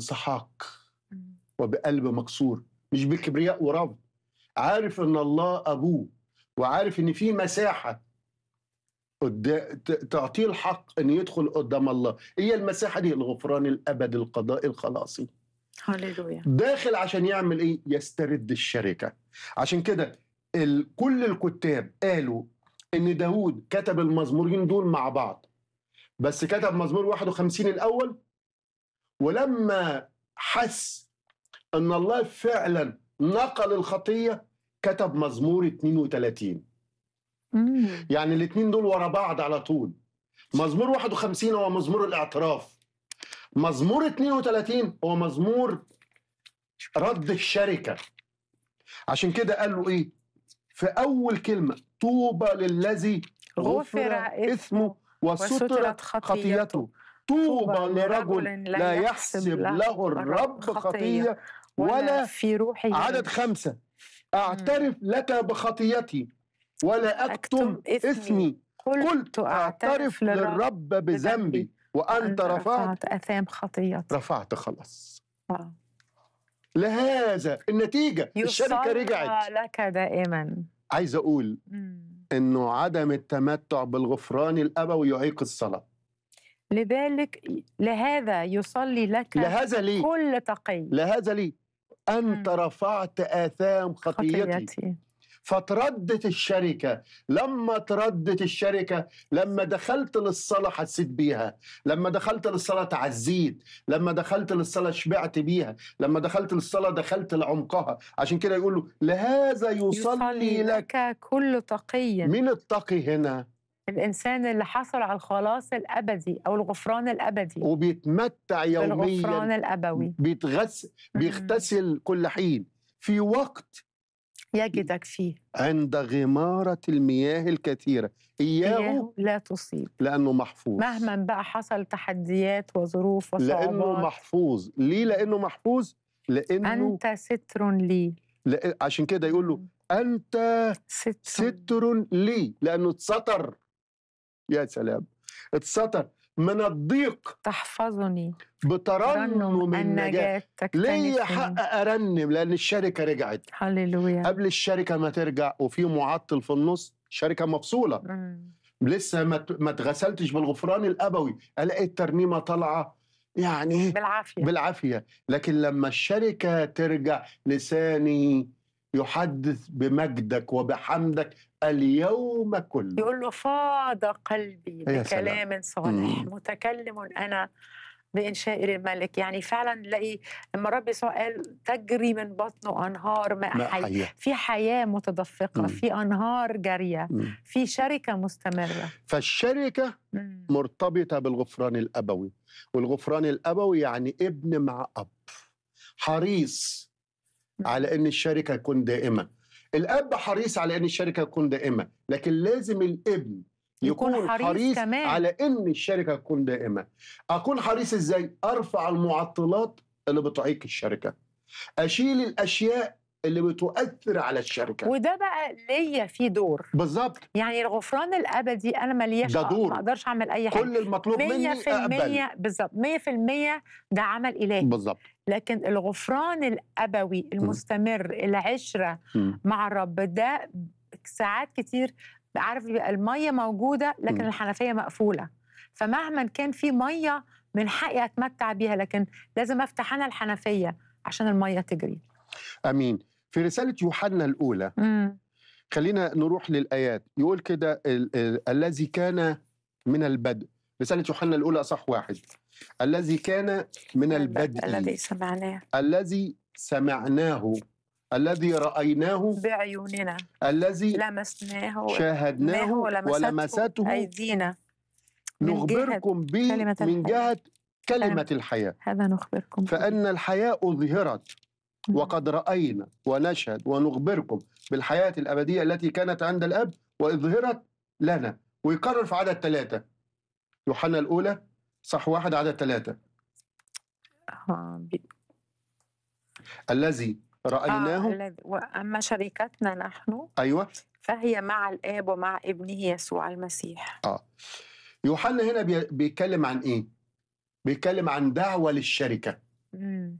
بانسحاق مم. وبقلب مكسور مش بكبرياء ورفض عارف ان الله ابوه وعارف ان في مساحه قد- ت- تعطيه الحق ان يدخل قدام الله هي المساحه دي الغفران الابدي القضاء الخلاصي هللويا داخل عشان يعمل ايه يسترد الشركه عشان كده ال... كل الكتاب قالوا ان داود كتب المزمورين دول مع بعض بس كتب مزمور 51 الاول ولما حس ان الله فعلا نقل الخطيه كتب مزمور 32 مم. يعني الاثنين دول ورا بعض على طول مزمور 51 هو مزمور الاعتراف مزمور 32 هو مزمور رد الشركة عشان كده قال له ايه في اول كلمة طوبى للذي غفر إثمه وسترت وسترت خطيته خطيته. طوبى لرجل لا يحسب له الرب خطية ولا في روحه عدد خمسة أعترف لك بخطيتي ولا أكتم أكتم إثمي. إثمي قلت أعترف للرب بذنبي وأنت رفعت أثام خطيتي رفعت خلاص آه. لهذا النتيجة الشركة يصلى رجعت لك دائما عايز أقول مم. إنه عدم التمتع بالغفران الأبوي يعيق الصلاة لذلك لهذا يصلي لك لهذا ليه كل تقي لهذا ليه أنت مم. رفعت آثام خطيتي خطيتي فتردت الشركة لما تردت الشركة لما دخلت للصلاة حسيت بيها لما دخلت للصلاة تعزيت لما دخلت للصلاة شبعت بيها لما دخلت للصلاة دخلت لعمقها عشان كده يقول له لهذا يصلي لك لك كل تقي مين التقي هنا الإنسان اللي حصل على الخلاص الأبدي أو الغفران الأبدي وبيتمتع بالغفران يوميا الأبوي بيتغسل بيغتسل كل حين في وقت يجدك فيه عند غمارة المياه الكثيرة إياه إياه لا تصيب لأنه محفوظ مهما بقى حصل تحديات وظروف لانه وصعوبات محفوظ ليه لانه محفوظ لانه أنت ستر لي لأ... عشان كده يقول له انت ستر, ستر لي لانه اتستر يا سلام اتستر من الضيق تحفظني بترنم النجاة النجاة ليه تكتنفني حق ارنم لان الشركه رجعت هللويا قبل الشركه ما ترجع وفي معطل في النص شركه مفصوله مم. لسه ما ت- ما اتغسلتش بالغفران الابوي الاقي الترنيمه طالعه يعني بالعافية بالعافيه لكن لما الشركه ترجع لساني يحدث بمجدك وبحمدك اليوم كله يقول له فاض قلبي يا سلام. بكلام صالح مم. متكلم أنا بإنشاء الملك يعني فعلا نلاقي لما الرب يسوع قال تجري من بطنه أنهار ماء ما حي حياه في حياة متدفقة مم. في أنهار جارية مم. في شركة مستمرة فالشركه مم. مرتبطه بالغفران الابوي والغفران الابوي يعني ابن مع اب حريص على ان الشركه تكون دائمه الاب حريص على ان الشركه تكون دائمه لكن لازم الابن يكون يكون حريص حريص, كمان. على ان الشركه تكون دائمه اكون حريص ازاي ارفع المعطلات اللي بتعيق الشركه اشيل الاشياء اللي بتؤثر على الشركه وده بقى ليا فيه دور بالظبط يعني الغفران الابدي انا ماليش ده دور. ما اقدرش اعمل اي حاجه كل المطلوب مني 100% اقبل بالظبط 100% ده عمل الهي بالظبط لكن الغفران الابوي المستمر العشره مم. مع الرب ده ساعات كتير عارف بيبقى الميه موجوده لكن مم. الحنفيه مقفوله فمهما كان في ميه من حقي اتمتع بيها لكن لازم افتح انا الحنفيه عشان الميه تجري امين في رساله يوحنا الاولى امم خلينا نروح للآيات يقول كده ال- ال- الذي كان من البدء رسالة يوحنا الأولى أصح واحد الذي كان من البدء الذي سمعناه الذي سمعناه الذي رأيناه بعيوننا الذي لمسناه شاهدناه ولمسته أيدينا من جهة نخبركم به كلمة من الحياة. جهة كلمة الحياة هذا نخبركم به. فأن الحياة أظهرت مم. وقد رأينا ونشهد ونخبركم بالحياة الأبدية التي كانت عند الأب وأظهرت لنا ويكرر في عدد ثلاثة يوحنا الأولى صح واحد عدد ثلاثة آه، بي- الذي آه رأيناه الذي- وأما شركتنا نحن أيوة فهي مع الآب ومع ابنه يسوع المسيح آه يوحنا هنا بي- بيتكلم عن إيه؟ بيتكلم عن دعوة للشركة إمم.